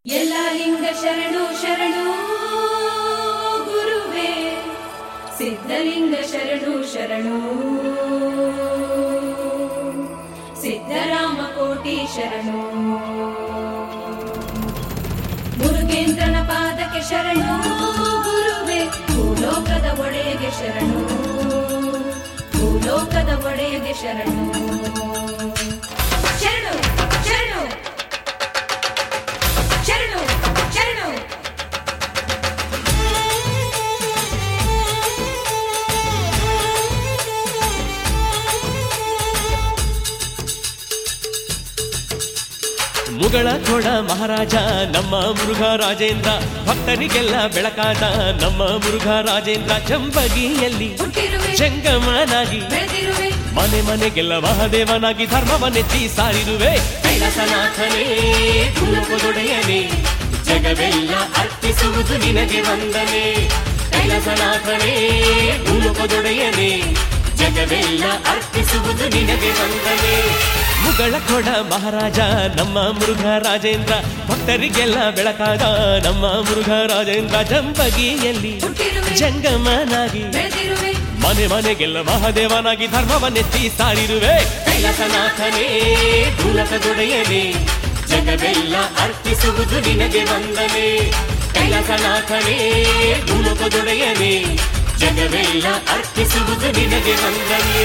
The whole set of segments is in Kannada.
ಎಲ್ಲ ಲಿಂಗ ಶರಣು ಶರಣು ಗುರುವೇ ಸಿದ್ಧಲಿಂಗ ಶರಣು ಶರಣು ಸಿದ್ಧರಾಮ ಕೋಟಿ ಶರಣು ಮುರುಗೇಂದ್ರನ ಪಾದಕ್ಕೆ ಶರಣು ಗುರುವೇ ಭೂಲೋಕದ ಒಡೆಯಗೆ ಶರಣು ಭೂಲೋಕದ ಒಡೆಯಗೆ ಶರಣು ಶರಣು ಶರಣು ಶರಣು ಶರಣು ಮುಗಳ ಕೊಡ ಮಹಾರಾಜ ನಮ್ಮ ಮುರುಘ ರಾಜೇಂದ್ರ ಭಕ್ತರಿಗೆಲ್ಲ ಬೆಳಕಾದ ನಮ್ಮ ಮುರುಘ ರಾಜೇಂದ್ರ ಚಂಬಗಿಯಲ್ಲಿ ಹುಟ್ಟಿರುವೆ ಜಂಗಮನಾಗಿ ಬೆಳೆದಿರುವೆ ಮನೆ ಮನೆಗೆಲ್ಲ ಮಹಾದೇವನಾಗಿ ಧರ್ಮವನ್ನೆತ್ತಿ ಸಾರಿರುವೆ ಕೈಲಾಸನಾಥನೇ ಭೂಲೋಕದೊಡೆಯನೇ ಜಗವೆಲ್ಲ ಅರ್ಪಿಸುವುದು ನಿನಗೆ ವಂದನೆ ಕೈಲಾಸನಾಥನೇ ಭೂಲೋಕದೊಡೆಯನೇ ಜಗವೆಲ್ಲ ಅರ್ಪಿಸುವುದು ನಿನಗೆ ವಂದನೆ ಮುಗಳ ಕೊಡ ಮಹಾರಾಜ ನಮ್ಮ ಮುರುಘ ರಾಜೇಂದ್ರ ಭಕ್ತರಿಗೆಲ್ಲ ಬೆಳಕಾದ ನಮ್ಮ ಮುರುಘ ರಾಜೇಂದ್ರ ಜಂಬಗಿಯಲ್ಲಿ ಹುಟ್ಟಿರುವೆ ಜಂಗಮನಾಗಿ ಬೆಳೆದಿರುವೆ ಮನೆ ಮನೆಗೆಲ್ಲ ಮಹಾದೇವನಾಗಿ ಧರ್ಮವನ್ನೆತ್ತಿ ಸಾರಿರುವೆ ಕೈಲಾಸನಾಥನೇ ಭೂಲಕದೊಡೆಯನೇ ಜಗವೆಲ್ಲ ಅರ್ಪಿಸುವುದು ನಿನಗೆ ವಂದನೆ ಕೈಲಾಸನಾಥನೇ ಭೂಲಕದೊಡೆಯನೇ ಜಗವೆಲ್ಲ ಅರ್ಪಿಸುವುದು ನಿನಗೆ ವಂದನೆ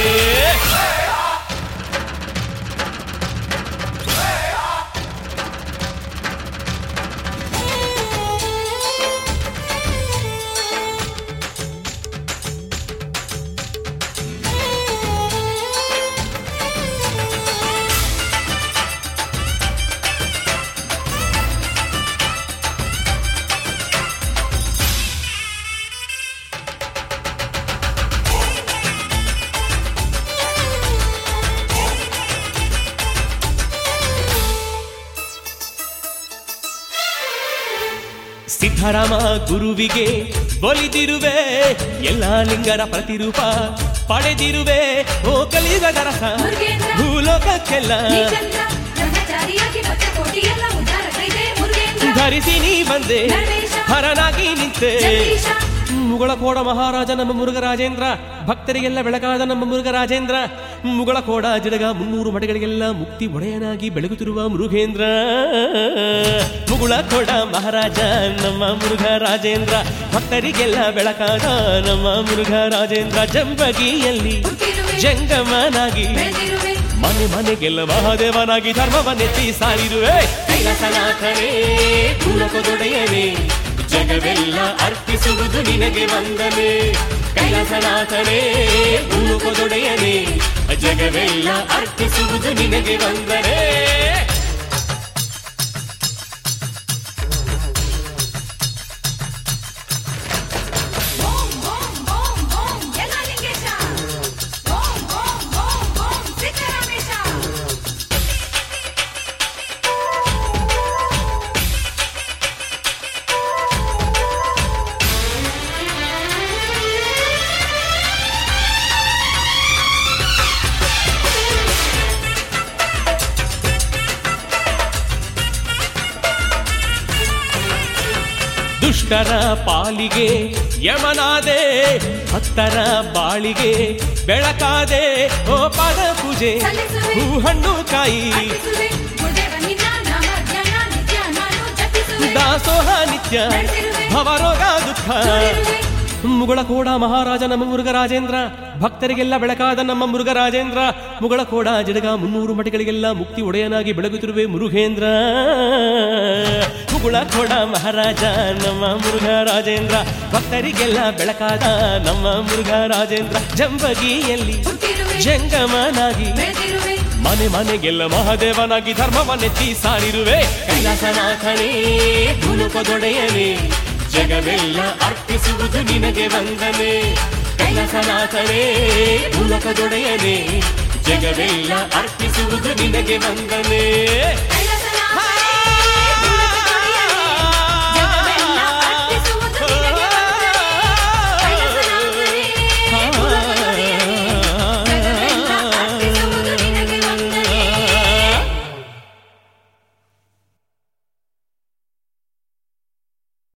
ಸಿದ್ಧರಾಮ ಗುರುವಿಗೆ ಒಲಿದಿರುವೆ ಎಲ್ಲ ಲಿಂಗರ ಪ್ರತಿರೂಪ ಪಡೆದಿರುವೆ ಓ ಕಲಿಯುಗದ ರಸ ಮುರುಗೇಂದ್ರ ಭೂಲೋಕಕ್ಕೆಲ್ಲ ನೀ ಚಂದ್ರ ಬ್ರಹ್ಮಚಾರಿಯಾಗಿ ಭಕ್ತ ಕೋಟಿಯೆಲ್ಲ ಉದ್ಧಾರ ಕೈದೆ ಮುರುಗೇಂದ್ರ ಧರಿಸಿ ನೀ ಬಂದೆ ಧರ್ಮೇಶ ಹರನಾಗಿ ನಿಂತೆ ಜಗದೀಶ ಮುಗಳ ಕೋಡ ಮಹಾರಾಜ ನಮ್ಮ ಮುರುಘರಾಜೇಂದ್ರ ಭಕ್ತರಿಗೆಲ್ಲ ಬೆಳಕಾದ ನಮ್ಮ ಮುರುಘರಾಜೇಂದ್ರ ಮುಗಳ ಕೋಡ ಜಿಡಗ ಮುನ್ನೂರು ಮಠಗಳಿಗೆಲ್ಲ ಮುಕ್ತಿ ಒಡೆಯನಾಗಿ ಬೆಳಗುತ್ತಿರುವ ಮುರುಘೇಂದ್ರ ಮುಗುಳ ಕೋಡ ಮಹಾರಾಜ ನಮ್ಮ ಮುರುಘರಾಜೇಂದ್ರ ಭಕ್ತರಿಗೆಲ್ಲ ಬೆಳಕಾದ ನಮ್ಮ ಮುರುಘರಾಜೇಂದ್ರ ಜಂಬಗಿಯಲ್ಲಿ ಹುಟ್ಟಿರುವೆ ಜಂಗಮನಾಗಿ ಬೆಳೆದಿರುವೆ ಮನೆ ಮನೆಗೆಲ್ಲ ಮಹಾದೇವನಾಗಿ ಧರ್ಮವನ್ನೆತ್ತಿ ಸಾರಿರುವೆ ಕೈಲಾಸನಾಥನೇ ಭೂಲಕದೊಡೆಯನೇ ಜಗವೆಲ್ಲ ಅರ್ಪಿಸುವುದು ನಿನಗೆ ವಂದನೆ ಕೈಲಾಸನಾಥನೇ ಭೂಲಕದೊಡೆಯನೇ ಜಗವೆಲ್ಲ ಅರ್ಪಿಸುವುದು ನಿನಗೆ ವಂದನೆ ಓಂ ಓಂ ಓಂ ಓಂ ಎಲ್ಲ ಲಿಂಗೇಶ ಓಂ ಓಂ ಓಂ ಓಂ ಸಿದ್ದರಾಮೇಶ ದುಷ್ಟರ ಪಾಲಿಗೆ ಯಮನಾದೆ ಭಕ್ತರ ಬಾಳಿಗೆ ಬೆಳಕಾದೆ ಓ ಪಾದ ಪೂಜೆ ಸಲ್ಲಿಸುವೆ. ಹೂ ಹಣ್ಣು ಕಾಯಿ ಅರ್ಪಿಸುವೆ ಗುರುದೇವ ನಿನ್ನ ನಾಮ ಧ್ಯಾನ ನಿತ್ಯ ನಾನು ಜಪಿಸುವೆ ದಾಸೋಹ ನಿತ್ಯ ಭವರೋಗ ದುಃಖ ನೋಡಿರುವೆ ಮುಗಳ ಕೋಡ ಮಹಾರಾಜ ನಮ್ಮ ಮುರುಘರಾಜೇಂದ್ರ ಭಕ್ತರಿಗೆಲ್ಲ ಬೆಳಕಾದ ನಮ್ಮ ಮುರುಘರಾಜೇಂದ್ರ ಮುಗಳ ಕೋಡ ಜಡಗ ಮುನ್ನೂರು ಮಠಗಳಿಗೆಲ್ಲ ಮುಕ್ತಿ ಒಡೆಯನಾಗಿ ಬೆಳಗುತ್ತಿರುವೆ ಮುರುಘೇಂದ್ರ ಮುಗುಳ ಕೋಡ ಮಹಾರಾಜ ನಮ್ಮ ಮುರುಘರಾಜೇಂದ್ರ ಭಕ್ತರಿಗೆಲ್ಲ ಬೆಳಕಾದ ನಮ್ಮ ಮುರುಘರಾಜೇಂದ್ರ ಜಂಬಗಿಯಲ್ಲಿ ಹುಟ್ಟಿರುವೆ ಜಂಗಮನಾಗಿ ಬೆಳೆದಿರುವೆ ಮನೆ ಮನೆಗೆಲ್ಲ ಮಹಾದೇವನಾಗಿ ಧರ್ಮವನ್ನೆತ್ತಿ ಸಾರಿರುವೆ ಕೈಲಾಸನಾಥನೇ ಭೂಲೋಕದೊಡೆಯನೇ ಜಗವೆಲ್ಲ ಅರ್ಪಿಸುವುದು ನಿನಗೆ ವಂದನೆ ಕೈಲಾಸನಾಥನೇ ಭೂಲೋಕದೊಡೆಯನೇ ಜಗವೆಲ್ಲ ಅರ್ಪಿಸುವುದು ನಿನಗೆ ವಂದನೆ